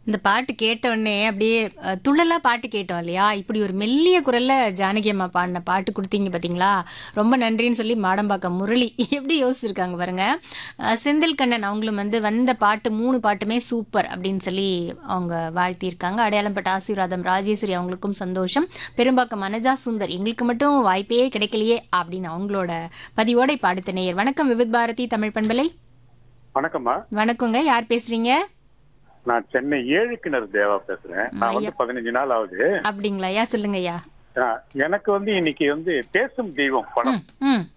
இந்த பாட்டு கேட்ட உடனே அப்படியே அஹ், துள்ளலா பாட்டு கேட்டோம் இல்லையா இப்படி ஒரு மெல்லிய குரல்ல ஜானகி அம்மா பாடின பாட்டு கொடுத்தீங்க பாத்தீங்களா ரொம்ப நன்றின்னு சொல்லி மாடம்பாக்கம் முரளி எப்படி யோசிச்சிருக்காங்க பாருங்க அஹ், செந்தில் கண்ணன் அவங்களும் வந்து வந்த பாட்டு மூணு பாட்டுமே சூப்பர் அப்படின்னு சொல்லி அவங்க வாழ்த்தியிருக்காங்க அடையாளம்பட்ட ஆசீர்வாதம் ராஜேஸ்வரி அவங்களுக்கும் சந்தோஷம் பெரும்பாக்கம் மனஜா சுந்தர் எங்களுக்கு மட்டும் வாய்ப்பே கிடைக்கலையே அப்படின்னு அவங்களோட பதிவோட இப்ப அடுத்த நேயர் வணக்கம் விவித் பாரதி தமிழ் பண்பலை வணக்கம்மா வணக்கங்க யார் பேசுறீங்க நான் சென்னை ஏழு கிணறு தேவா பேசுறேன் நான் வந்து பதினஞ்சு நாள் ஆகுது அப்படிங்களா ஐயா சொல்லுங்க ஐயா ஆ, எனக்கு வந்து இன்னைக்கு வந்து பேசும் தெய்வம் படம் ம்